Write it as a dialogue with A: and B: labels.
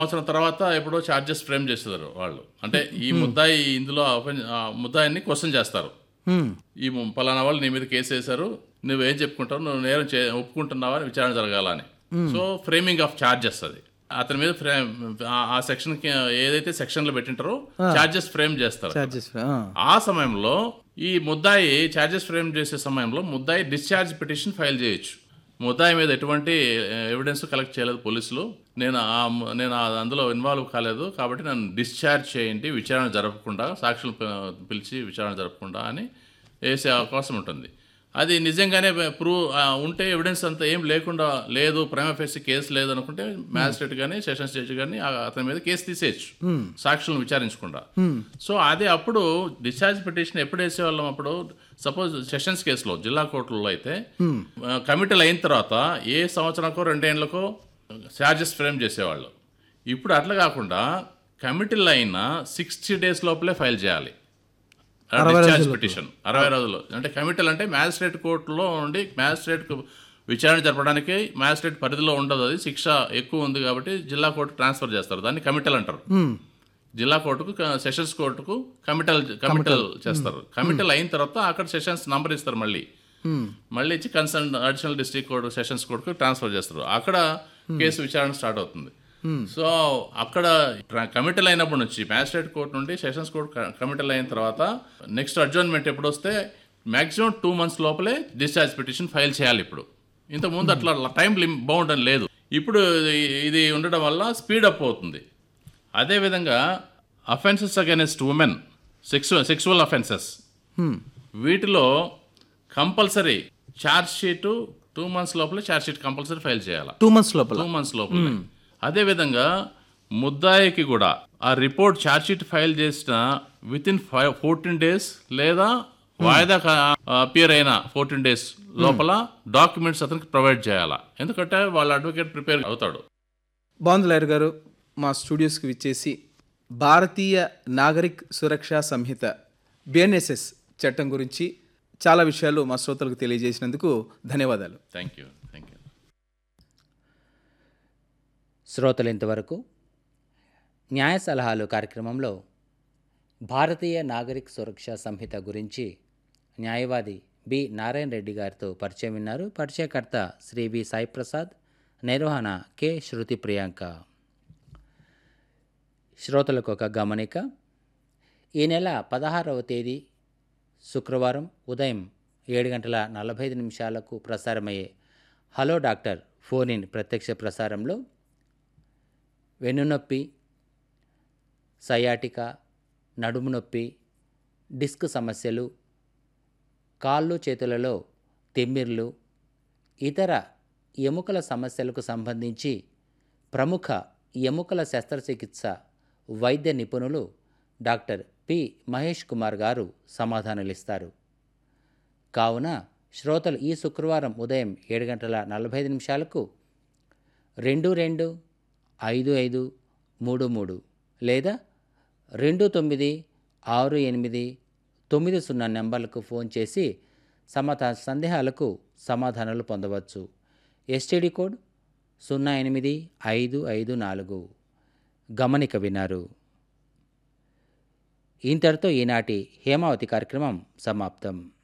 A: సంవత్సరం తర్వాత ఎప్పుడో ఛార్జెస్ ఫ్రేమ్ చేస్తారు వాళ్ళు అంటే ఈ ముద్దాయి ఇందులో అఫెన్- ఆ ముద్దాయిని క్వశ్చన్ చేస్తారు
B: హ్మ్.
A: ఈ ము- పలానా వాళ్ళు నీ మీద కేసు వేశారు నువ్వేం చెప్పుకుంటావు నువ్వు నేరం చే ఒప్పుకుంటున్నావా అని విచారణ జరగాలని సో ఫ్రేమింగ్ ఆఫ్ ఛార్జెస్ అది అతని మీద ఫ్రేమ్ ఆ- ఆ సెక్షన్ కి ఏదైతే సెక్షన్లు పెట్టింటారో ఛార్జెస్ ఫ్రేమ్ చేస్తారు
B: ఛార్జెస్ ఆ.
A: ఆ సమయంలో ఈ ముద్దాయి ఛార్జెస్ ఫ్రేమ్ చేసే సమయంలో ముద్దాయి డిశ్చార్జ్ పిటిషన్ ఫైల్ చేయొచ్చు ముద్దాయి మీద ఎటువంటి ఎవిడెన్స్ కలెక్ట్ చేయలేదు పోలీసులు నేను ఆ ము- నేను ఆ అందులో ఇన్వాల్వ్ కాలేదు కాబట్టి నన్ను డిశ్చార్జ్ చేయండి విచారణ జరపకుండా సాక్షులు పి- పిలిచి విచారణ జరపకుండా అని వేసే అవకాశం ఉంటుంది అది నిజంగానే ప్రూవ్ ఉంటే ఎవిడెన్స్ అంతా ఏం లేకుండా లేదు ప్రైమ ఫేసి కేసు లేదు అనుకుంటే మ్యాజిస్ట్రేట్ కానీ సెషన్స్ జడ్జి కానీ అతని మీద కేసు తీసేయచ్చు సాక్షులను విచారించకుండా సో అదే అప్పుడు డిశ్చార్జ్ పిటిషన్ ఎప్పుడు వేసేవాళ్ళం అప్పుడు సపోజ్ సెషన్స్ కేసులో జిల్లా కోర్టుల్లో అయితే కమిటీలు అయిన తర్వాత ఏ సంవత్సరానికో రెండేళ్లకో ఛార్జెస్ ఫ్రేమ్ చేసేవాళ్ళు ఇప్పుడు అట్లా కాకుండా కమిటీలు అయినా సిక్స్టీ డేస్ లోపలే ఫైల్ చేయాలి డిశ్చార్జ్ పిటిషన్ అరవై రోజులు అంటే కమిటీలు అంటే మ్యాజిస్ట్రేట్ కోర్టులో ఉండి మ్యాజిస్ట్రేట్ విచారణ జరపడానికి మ్యాజిస్ట్రేట్ పరిధిలో ఉండదు అది శిక్ష ఎక్కువ ఉంది కాబట్టి జిల్లా కోర్టు ట్రాన్స్ఫర్ చేస్తారు దాన్ని కమిటీలు అంటారు
B: హ్మ్.
A: జిల్లా కోర్టుకు క- సెషన్స్ కోర్టుకు కమిటల్ కమిటల్ చేస్తారు కమిటల్ అయిన తర్వాత అక్కడ సెషన్స్ నంబర్ ఇస్తారు మళ్ళీ
B: హ్మ్.
A: మళ్ళీ ఇచ్చి concern additional district court sessions కోర్టుకు ట్రాన్స్ఫర్ చేస్తారు అక్కడ కేసు విచారణ స్టార్ట్ అవుతుంది సో అక్కడ కమిటల్ అయినప్పటి నుంచి మ్యాజిస్ట్రేట్ కోర్టు నుండి సెషన్స్ కోర్టు కమిటల్ అయిన తర్వాత నెక్స్ట్ అడ్జర్న్మెంట్ ఎప్పుడు వస్తే మాక్సిమం టూ మంత్స్ లోపలే డిశ్చార్జ్ పిటిషన్ ఫైల్ చేయాలి ఇప్పుడు ఇంతకుముందు అట్లా టైం లిమ్ బౌండ్ అని లేదు ఇప్పుడు ఇది- ఇది ఉండడం వల్ల స్పీడ్ అప్ అవుతుంది అదేవిధంగా offences against women sexual sexual offences
B: హ్మ్.
A: వీటిలో compulsory charge sheet two months లోపల ఛార్జ్ షీట్ కంపల్సరీ ఫైల్ చేయాలి
B: టూ మంత్స్ లోపల
A: టూ మంత్స్ లోపల అదేవిధంగా ముద్దాయికి కూడా ఆ రిపోర్ట్ ఛార్జ్ షీట్ ఫైల్ చేసిన within five fourteen days లేదా వాయిదా అపియర్ అయిన ఫోర్టీన్ డేస్ లోపల డాక్యుమెంట్స్ అతనికి ప్రొవైడ్ చేయాలా ఎందుకంటే వాళ్ళ అడ్వకేట్ ప్రిపేర్ అవుతాడు
B: బాగుంది లాయర్ గారు మా స్టూడియోస్కి విచ్చేసి భారతీయ నాగరిక్ సురక్షా సంహిత బిఎన్ఎస్ఎస్ చట్టం గురించి చాలా విషయాలు మా శ్రోతలకు తెలియజేసినందుకు ధన్యవాదాలు
A: థ్యాంక్ యూ థ్యాంక్ యూ
C: శ్రోతలు ఇంతవరకు న్యాయ సలహాలు కార్యక్రమంలో భారతీయ నాగరిక్ సురక్షా సంహిత గురించి న్యాయవాది బి నారాయణ రెడ్డి గారితో పరిచయం విన్నారు పరిచయకర్త శ్రీ వి సాయి ప్రసాద్ నిర్వహణ కె శృతి ప్రియాంక శ్రోతలకు ఒక గమనిక ఈ నెల పదహారవ తేదీ శుక్రవారం ఉదయం ఏడు గంటల నలభై ఐదు నిమిషాలకు ప్రసారమయ్యే హలో డాక్టర్ ఫోన్ ఇన్ ప్రత్యక్ష ప్రసారంలో వెన్నునొప్పి సయాటిక నడుము నొప్పి డిస్క్ సమస్యలు కాళ్ళు చేతులలో తిమ్మిర్లు ఇతర ఎముకల సమస్యలకు సంబంధించి ప్రముఖ ఎముకల శస్త్రచికిత్స వైద్య నిపుణులు డాక్టర్ పి మహేష్ కుమార్ గారు సమాధానాలిస్తారు కావున శ్రోతలు ఈ శుక్రవారం ఉదయం ఏడు గంటల నలభై ఐదు నిమిషాలకు రెండు రెండు ఐదు ఐదు మూడు మూడు లేదా రెండు తొమ్మిది ఆరు ఎనిమిది తొమ్మిది సున్నా నెంబర్లకు ఫోన్ చేసి సమ త- సందేహాలకు సమాధానాలు పొందవచ్చు ఎస్టీడీ కోడ్ సున్నా ఎనిమిది ఐదు ఐదు నాలుగు గమనిక విన్నారు ఇంతటితో ఈనాటి హేమావతి కార్యక్రమం సమాప్తం